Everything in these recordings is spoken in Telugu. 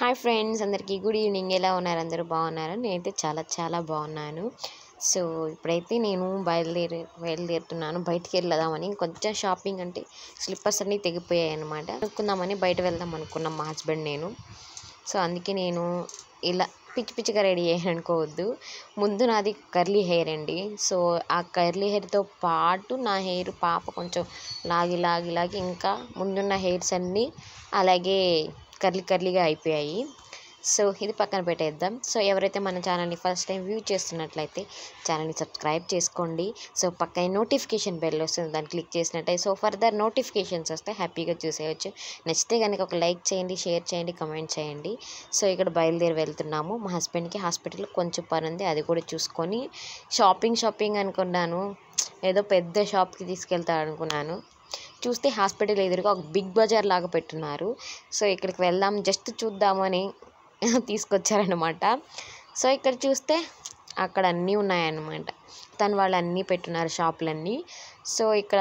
హాయ్ ఫ్రెండ్స్ అందరికీ గుడ్ ఈవినింగ్ ఎలా ఉన్నారు అందరూ బాగున్నారు నేనైతే చాలా చాలా బాగున్నాను సో ఇప్పుడైతే నేను బయలుదేరి బయలుదేరుతున్నాను బయటికి వెళ్దామని కొంచెం షాపింగ్ అంటే స్లిప్పర్స్ అన్నీ తెగిపోయాయి అనమాట అనుకుందామని బయట వెళ్దాం అనుకున్నాం మా హస్బెండ్ నేను సో అందుకే నేను ఇలా పిచ్చి పిచ్చిగా రెడీ అయ్యాను అనుకోవద్దు ముందు నాది కర్లీ హెయిర్ అండి సో ఆ కర్లీ హెయిర్తో పాటు నా హెయిర్ పాప కొంచెం లాగి లాగి లాగి ఇంకా ముందున్న హెయిర్స్ అన్నీ అలాగే కర్లీ కర్లీగా అయిపోయాయి సో ఇది పక్కన పెట్టేద్దాం సో ఎవరైతే మన ఛానల్ని ఫస్ట్ టైం వ్యూ చేస్తున్నట్లయితే ఛానల్ని సబ్స్క్రైబ్ చేసుకోండి సో పక్కన నోటిఫికేషన్ బెల్ వస్తుంది దాన్ని క్లిక్ చేసినట్టయితే సో ఫర్దర్ నోటిఫికేషన్స్ వస్తే హ్యాపీగా చూసేయచ్చు నచ్చితే కనుక ఒక లైక్ చేయండి షేర్ చేయండి కమెంట్ చేయండి సో ఇక్కడ బయలుదేరి వెళ్తున్నాము మా హస్బెండ్కి హాస్పిటల్ కొంచెం పని ఉంది అది కూడా చూసుకొని షాపింగ్ షాపింగ్ అనుకున్నాను ఏదో పెద్ద షాప్కి తీసుకెళ్తాడు అనుకున్నాను చూస్తే హాస్పిటల్ ఎదురుగా ఒక బిగ్ బజార్ లాగా పెట్టున్నారు సో ఇక్కడికి వెళ్దాం జస్ట్ చూద్దామని తీసుకొచ్చారనమాట సో ఇక్కడ చూస్తే అక్కడ అన్నీ ఉన్నాయన్నమాట తను వాళ్ళు అన్నీ పెట్టున్నారు షాపులన్నీ సో ఇక్కడ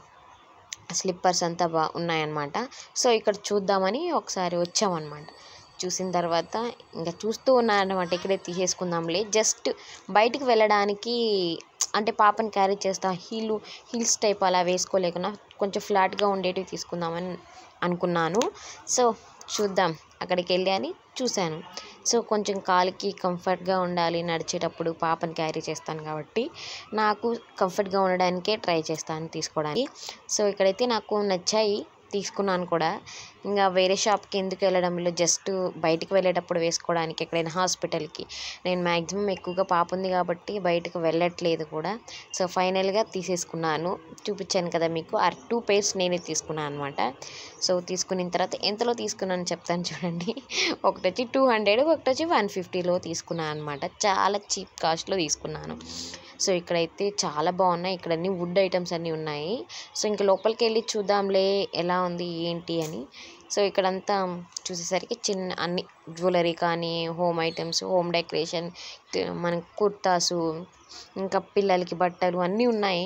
స్లిప్పర్స్ అంతా బా ఉన్నాయన్నమాట సో ఇక్కడ చూద్దామని ఒకసారి వచ్చామన్నమాట చూసిన తర్వాత ఇంకా చూస్తూ ఉన్నారనమాట ఇక్కడే తీసేసుకుందాంలే జస్ట్ బయటికి వెళ్ళడానికి అంటే పాపని క్యారీ చేస్తా హీలు హీల్స్ టైప్ అలా వేసుకోలేకుండా కొంచెం ఫ్లాట్గా ఉండేటివి తీసుకుందామని అనుకున్నాను సో చూద్దాం అక్కడికి వెళ్ళి అని చూశాను సో కొంచెం కాలికి కంఫర్ట్గా ఉండాలి నడిచేటప్పుడు పాపని క్యారీ చేస్తాను కాబట్టి నాకు కంఫర్ట్గా ఉండడానికే ట్రై చేస్తాను తీసుకోవడానికి సో ఇక్కడైతే నాకు నచ్చాయి తీసుకున్నాను కూడా ఇంకా వేరే షాప్కి ఎందుకు వెళ్ళడంలో జస్ట్ బయటికి వెళ్ళేటప్పుడు వేసుకోవడానికి ఎక్కడైనా హాస్పిటల్కి నేను మ్యాక్సిమం ఎక్కువగా పాప ఉంది కాబట్టి బయటకు వెళ్ళట్లేదు కూడా సో ఫైనల్గా తీసేసుకున్నాను చూపించాను కదా మీకు ఆ టూ పేర్స్ నేనే తీసుకున్నాను అనమాట సో తీసుకున్న తర్వాత ఎంతలో తీసుకున్నాను చెప్తాను చూడండి ఒకటి వచ్చి టూ హండ్రెడ్ ఒకటి వచ్చి వన్ ఫిఫ్టీలో తీసుకున్నాను అనమాట చాలా చీప్ కాస్ట్లో తీసుకున్నాను సో ఇక్కడైతే చాలా బాగున్నాయి ఇక్కడ అన్ని వుడ్ ఐటమ్స్ అన్నీ ఉన్నాయి సో ఇంక లోపలికి వెళ్ళి చూద్దాంలే ఎలా ఉంది ఏంటి అని సో ఇక్కడంతా చూసేసరికి చిన్న అన్ని జ్యువెలరీ కానీ హోమ్ ఐటమ్స్ హోమ్ డెకరేషన్ మన కుర్తాసు ఇంకా పిల్లలకి బట్టలు అన్నీ ఉన్నాయి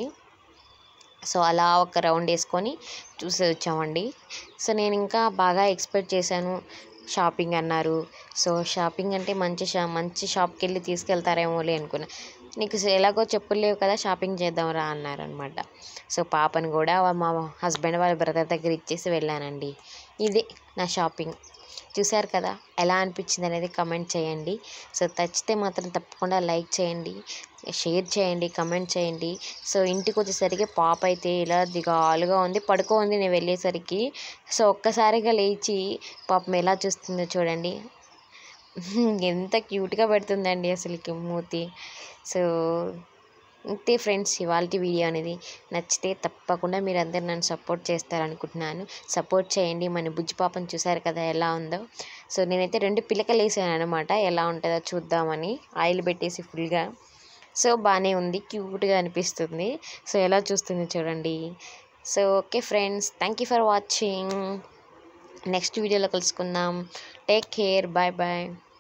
సో అలా ఒక రౌండ్ వేసుకొని చూసి వచ్చామండి సో నేను ఇంకా బాగా ఎక్స్పెక్ట్ చేశాను షాపింగ్ అన్నారు సో షాపింగ్ అంటే మంచి షా మంచి షాప్కి వెళ్ళి తీసుకెళ్తారేమోలే అనుకున్నా నీకు ఎలాగో చెప్పులు లేవు కదా షాపింగ్ చేద్దాం రా అన్నారనమాట సో పాపని కూడా మా హస్బెండ్ వాళ్ళ బ్రదర్ దగ్గర ఇచ్చేసి వెళ్ళానండి ఇది నా షాపింగ్ చూశారు కదా ఎలా అనిపించింది అనేది కమెంట్ చేయండి సో నచ్చితే మాత్రం తప్పకుండా లైక్ చేయండి షేర్ చేయండి కమెంట్ చేయండి సో ఇంటికి వచ్చేసరికి పాప అయితే ఇలా దిగాలుగా ఉంది పడుకో ఉంది నేను వెళ్ళేసరికి సో ఒక్కసారిగా లేచి పాపం ఎలా చూస్తుందో చూడండి ఎంత క్యూట్గా పెడుతుందండి అసలుకి మూతి సో ఇంతే ఫ్రెండ్స్ ఇవాళ వీడియో అనేది నచ్చితే తప్పకుండా మీరు అందరు నన్ను సపోర్ట్ చేస్తారనుకుంటున్నాను సపోర్ట్ చేయండి మన బుజ్జి పాపను చూసారు కదా ఎలా ఉందో సో నేనైతే రెండు పిలకలు వేసాను అనమాట ఎలా ఉంటుందో చూద్దామని ఆయిల్ పెట్టేసి ఫుల్గా సో బాగానే ఉంది క్యూట్గా అనిపిస్తుంది సో ఎలా చూస్తుంది చూడండి so okay friends thank you for watching next వీడియోలో కలుసుకుందాం టేక్ కేర్ బాయ్ బాయ్